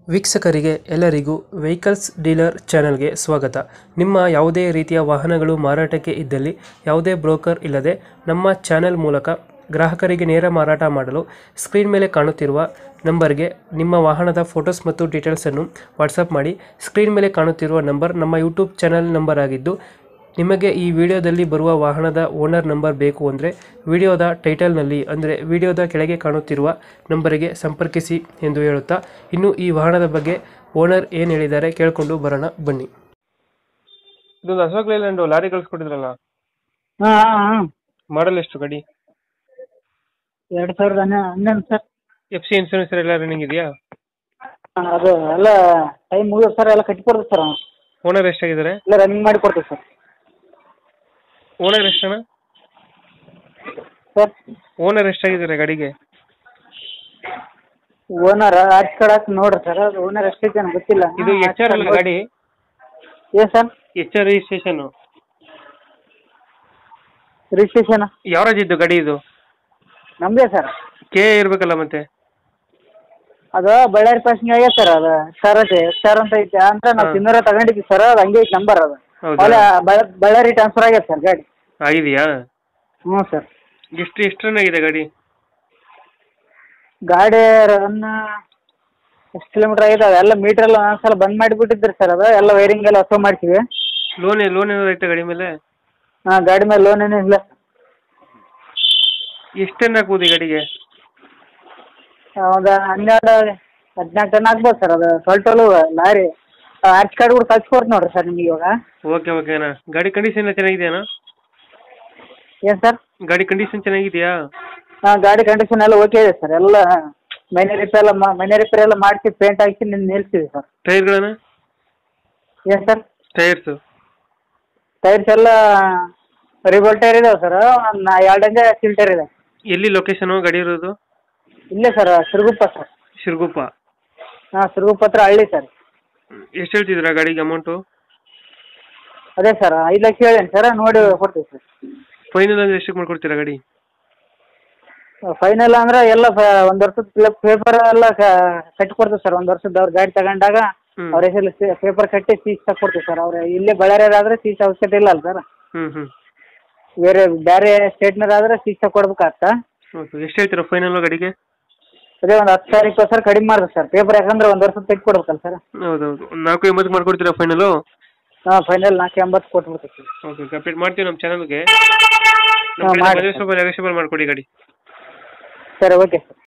ವೀಕ್ಷಕರಿಗೆ ಎಲ್ಲರಿಗೂ vehicles dealer ಚಾನೆಲ್ಗೆ ಸ್ವಾಗತ ನಿಮ್ಮ ಯಾವುದೇ ರೀತಿಯ ವಾಹನಗಳು ಮಾರಾಟಕ್ಕೆ ಇದ್ದಲ್ಲಿ ಯಾವುದೇ ಬ್ರೋಕರ್ ಇಲ್ಲದೆ ನಮ್ಮ ಚಾನೆಲ್ ಮೂಲಕ ಗ್ರಾಹಕರಿಗೆ ನೇರ ಮಾರಾಟ ಮಾಡಲು ಸ್ಕ್ರೀನ್ ಮೇಲೆ ಕಾಣುತ್ತಿರುವ ನಂಬರ್ಗೆ ನಿಮ್ಮ ವಾಹನದ ಫೋಟೋಸ್ ಮತ್ತು ಡೀಟೇಲ್ಸನ್ನು ವಾಟ್ಸಪ್ ಮಾಡಿ ಸ್ಕ್ರೀನ್ ಮೇಲೆ ಕಾಣುತ್ತಿರುವ ನಂಬರ್ ನಮ್ಮ ಯೂಟ್ಯೂಬ್ ಚಾನೆಲ್ ನಂಬರ್ ಆಗಿದ್ದು ನಿಮಗೆ ಈ ವಿಡಿಯೋದಲ್ಲಿ ಬರುವ ವಾಹನದ ಓನರ್ ನಂಬರ್ ಬೇಕು ಅಂದರೆ ವಿಡಿಯೋದ ಟೈಟಲ್ನಲ್ಲಿ ಅಂದರೆ ವಿಡಿಯೋದ ಕೆಳಗೆ ಕಾಣುತ್ತಿರುವ ನಂಬರಿಗೆ ಸಂಪರ್ಕಿಸಿ ಎಂದು ಹೇಳುತ್ತಾ ಇನ್ನು ಈ ವಾಹನದ ಬಗ್ಗೆ ಓನರ್ ಏನು ಹೇಳಿದ್ದಾರೆ ಕೇಳಿಕೊಂಡು ಬರೋಣ ಬನ್ನಿ ಇದೊಂದು ಅಶೋಕ್ ಲೈಲ್ಯಾಂಡ್ ಲಾರಿ ಕಳಿಸ್ಕೊಟ್ಟಿದ್ರಲ್ಲ ಹಾಂ ಹಾಂ ಹಾಂ ಮಾಡಲ್ ಎಷ್ಟು ಗಾಡಿ ಎರಡು ಸಾವಿರದ ಹನ್ನೆ ಹನ್ನೊಂದು ಸರ್ ಎಫ್ ಸಿ ಇನ್ಸೂರೆನ್ಸ್ ಎಲ್ಲ ರನ್ನಿಂಗ್ ಇದೆಯಾ ಹಾಂ ಅದು ಎಲ್ಲ ಟೈಮ್ ಮುಗಿದ ಸರ್ ಎಲ್ಲ ಕಟ್ಟಿಕೊಡ್ತೀವಿ ಸರ್ ಅವ್ನು. ಓನರ್ ಎಷ್ಟಾಗಿದ್ದಾರೆ ಎಲ್ಲ ರನ್ನಿಂಗ್ ಮಾಡಿ ಕೊಡ್ತೀವಿ ಸರ್ ಓನರ್ ಎಷ್ಟಣ್ಣ ಸರ್ ಓನರ್ ಎಷ್ಟಾಗಿದ್ದಾರೆ ಗಾಡಿಗೆ ಓನರ್ ಆಚೆ ಕಡೆ ಹಾಕಿ ನೋಡ್ರಿ ಸರ್ ಅದು ಓನರ್ ಎಷ್ಟೈತೆ ನನಗೆ ಗೊತ್ತಿಲ್ಲ ಇದು ಎಚ್ ಆರ್ ಅಲ್ಲ ಗಾಡಿ ಏನು sir H R registration registration ಯಾವ ರಾಜ್ಯ ಇದ್ದು ಗಾಡಿ ಇದು ನಮ್ಮದೇ ಸರ್ ಕೆ ಇರ್ಬೇಕಲ್ಲ ಮತ್ತೆ ಅದು ಬಳ್ಳಾರಿ ಪಾಸಿಂಗ್ ಆಗ್ಯದ ಸರ್ ಅದು ಸರ್ ಐತೆ ಸರ್ ಅಂತ ಐತೆ ಅಂದ್ರೆ ನಾವು ಹಾಂ. ತಿನ್ನೂರ ತಗೊಂಡಿದ್ವಿ ಸರ್ ಅದು ಹಂಗೆ ಐತೆ ನಂಬರ್ ಅದು ಹೌದಾ? ಅಲ್ಲ ಬಳ್ಳ- ಬಳ್ಳಾರಿ ಟ್ರಾನ್ಸ್ಫರ್ ಆಗ್ಯದ ಸರ್ ಗಾಡಿ ಆಗಿದೆಯಾ ಹ್ಞೂ ಸರ್ ಎಷ್ಟು ಎಷ್ಟು ರನ್ ಆಗಿದೆ ಗಾಡಿ ಗಾಡಿ ರನ್ ಎಷ್ಟು ಕಿಲೋಮೀಟರ್ ಆಗಿದೆ ಅವೆಲ್ಲ ಮೀಟರ್ ಎಲ್ಲ ಒಂದೊಂದ್ಸಲ ಬಂದ್ ಮಾಡಿಬಿಟ್ಟಿದ್ರಿ ಸರ್ ಅದು ಎಲ್ಲ ವೈರಿಂಗ್ ಎಲ್ಲ ಹೊಸ ಮಾಡ್ತೀವಿ ಲೋನ್ ಲೋನ್ ಏನಾದ್ರು ಐತೆ ಗಾಡಿ ಮೇಲೆ ಹಾಂ ಗಾಡಿ ಮೇಲೆ ಲೋನ್ ಏನೂ ಇಲ್ಲ ಎಷ್ಟು ಟನ್ ಹಾಕ್ಬೋದು ಈ ಗಾಡಿಗೆ ಒಂದು ಹನ್ನೆರಡು ಹದಿನಾಲ್ಕು ಟನ್ ಆಗ್ಬೋದು ಸರ್ ಅದು ಟೋಟಲು ಲಾರಿ ಆರ್ಚ್ ಕಾರ್ಡ್ ಕೂಡ ಕಳ್ಸ್ಕೊಡ್ತೀನಿ ನೋಡ್ರಿ ಸರ್ ನಿಮಗೆ ಇವಾಗ ಓಕೆ ಓಕೆನಾ ಗಾಡಿ ಕಂಡೀಷನ್ ಚೆನ್ನಾಗಿದೆಯಾ ಏನು ಸರ್ ಗಾಡಿ ಕಂಡೀಷನ್ ಚೆನ್ನಾಗಿದೆಯಾ ಹಾಂ ಗಾಡಿ ಕಂಡೀಷನ್ ಎಲ್ಲ ಓಕೆ ಇದೆ ಸರ್ ಎಲ್ಲ ಮನೆ ರಿಪೇರ್ ಎಲ್ಲ ಮಾ ಮನೆ ರಿಪೇರ್ ಎಲ್ಲ ಮಾಡಿಸಿ ಪೇಂಟ್ ಹಾಕಿ ನಿನ್ನ ನಿಲ್ಸಿವಿ ಸರ್ ಟೈರ್ಗಳನ್ನ ಏನು ಸರ್ ಟೈರ್ಸು ಟೈರ್ಸ್ ಎಲ್ಲ ರಿಬೋಲ್ ಟೈರ್ ಇದಾವೆ ಸರ್ ಒಂದು ಎರಡು ಹಂಗೆ ಸಿಲ್ ಟೈರ್ ಇದೆ ಎಲ್ಲಿ ಲೊಕೇಶನು ಗಾಡಿ ಇರೋದು ಇಲ್ಲೇ ಸರ್ ಸಿರುಗುಪ್ಪ ಸರ್ ಶಿರಗುಪ್ಪ ಹಾಂ ಸಿರುಗುಪ್ಪ ಹತ್ರ ಹಳ್ಳಿ ಸರ್ ಎಷ್ಟು ಹೇಳ್ತಿದ್ದೀರಾ ಗಾಡಿಗೆ ಅಮೌಂಟು ಅದೇ ಸರ್ ಐದು ಲಕ್ಷ ಹೇಳೇನು ಸರ್ ನೋಡಿ ಕೊಡ್ತೀವಿ ಸರ್ ಫೈನಲ್ ಅಂದ್ರೆ ಎಷ್ಟಕ್ಕೆ ಮಾಡ್ಕೊಡ್ತೀರಾ ಗಾಡಿ ಫೈನಲ್ ಅಂದ್ರೆ ಎಲ್ಲ ಒಂದು ವರ್ಷದ ಪೇಪರ್ ಎಲ್ಲ ಕಟ್ಟಿ ಕೊಡ್ತೀವಿ ಸರ್ ಒಂದು ವರ್ಷದ ಅವ್ರ ಗಾಡಿ ತಗೊಂಡಾಗ ಹ್ಮ್. ಅವ್ರ ಹೆಸರಲ್ಲಿ ಪೇಪರ್ ಕಟ್ಟಿ ಸೀಸ್ ತಗೊಡ್ತೀವಿ ಸರ್ ಅವ್ರು ಇಲ್ಲೇ ಬಳ್ಳಾರಿಯರಾದ್ರೆ ಸೀಸ್ ಅವಶ್ಯಕತೆ ಇಲ್ಲ ಅಲ್ಲ ಸರ್ ಹ್ಞೂ ಹ್ಞೂ ಬೇರೆ ಬೇರೆ ಸ್ಟೇಟ್ನರಾದ್ರೆ ಸೀಸ್ ತಗೊಡ್ಬೇಕಾಗ್ತಾ ಓಕೆ ಎಷ್ಟು ಹೇಳ್ತೀರಾ ಫೈನಲ್ ಗಾಡಿಗೆ ಅದೇ ಒಂದು ಹತ್ತು ಸಾವಿರ ಇಪ್ಪತ್ತು ಸಾವಿರ ಕಡಿಮೆ ಮಾಡಿದೆ ಸರ್ ಪೇಪರ್ ಯಾಕಂದ್ರೆ ಒಂದು ವರ್ಷದ ತೆಗ್ದು ಕೊಡ್ಬೇಕಲ್ಲ ಸರ್ ಹೌದೌದು ಒಂದು ನಾಲ್ಕು ಎಂಬತ್ತು ಮಾಡ್ಕೊಡ್ತೀರಾ ಫೈನಲು ಹಾಂ ಫೈನಲ್ ನಾಲ್ಕು ಎಂಬತ್ತು ಕೊಟ್ಬಿಡ್ತೀವಿ ಸರ್ ಓಕೆ ಕಂಪ್ಲೀಟ್ ಮಾಡ್ತೀವಿ ನಮ್ಮ ಚಾನಲ್ಗೆ ಹಾ, ಮಾಡಿ. ಸ್ವಲ್ಪ ನೆಗೋಷಿಯಬಲ್ ಮಾಡಿಕೊಡಿ ಗಾಡಿ ಸರಿ ಓಕೆ ಸರ್